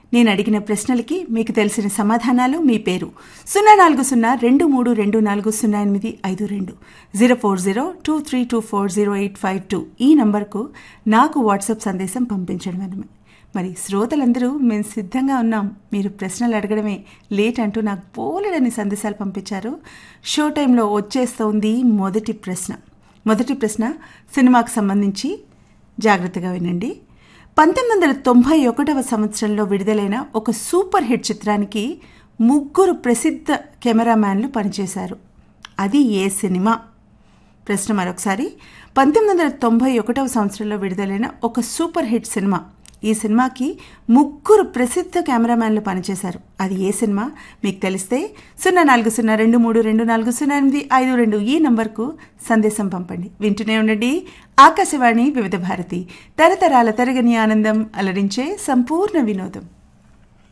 నేను అడిగిన ప్రశ్నలకి మీకు తెలిసిన సమాధానాలు మీ పేరు సున్నా నాలుగు సున్నా రెండు మూడు రెండు నాలుగు సున్నా ఎనిమిది ఐదు రెండు zero four zero two three two four zero eight five two ఈ నంబర్కు నాకు వాట్సాప్ సందేశం పంపించడం మరి శ్రోతలందరూ మేము సిద్ధంగా ఉన్నాం మీరు ప్రశ్నలు అడగడమే లేట్ అంటూ నాకు పోలేడని సందేశాలు పంపించారు షో టైంలో వచ్చేస్తోంది మొదటి ప్రశ్న మొదటి ప్రశ్న సినిమాకు సంబంధించి జాగ్రత్తగా వినండి పంతొమ్మిది వందల తొంభై ఒకటవ సంవత్సరంలో విడుదలైన ఒక సూపర్ హిట్ చిత్రానికి ముగ్గురు ప్రసిద్ధ కెమెరామ్యాన్లు పనిచేశారు అది ఏ సినిమా ప్రశ్న మరొకసారి పంతొమ్మిది వందల తొంభై ఒకటవ సంవత్సరంలో విడుదలైన ఒక సూపర్ హిట్ సినిమా ఈ సినిమాకి ముగ్గురు ప్రసిద్ధ కెమెరామ్యాన్లు పనిచేశారు అది ఏ సినిమా మీకు తెలిస్తే సున్నా నాలుగు సున్నా రెండు మూడు రెండు నాలుగు సున్నా ఎనిమిది ఐదు రెండు ఈ నంబర్కు సందేశం పంపండి వింటూనే ఉండండి ఆకాశవాణి వివిధ భారతి తరతరాల తరగని ఆనందం అలరించే సంపూర్ణ వినోదం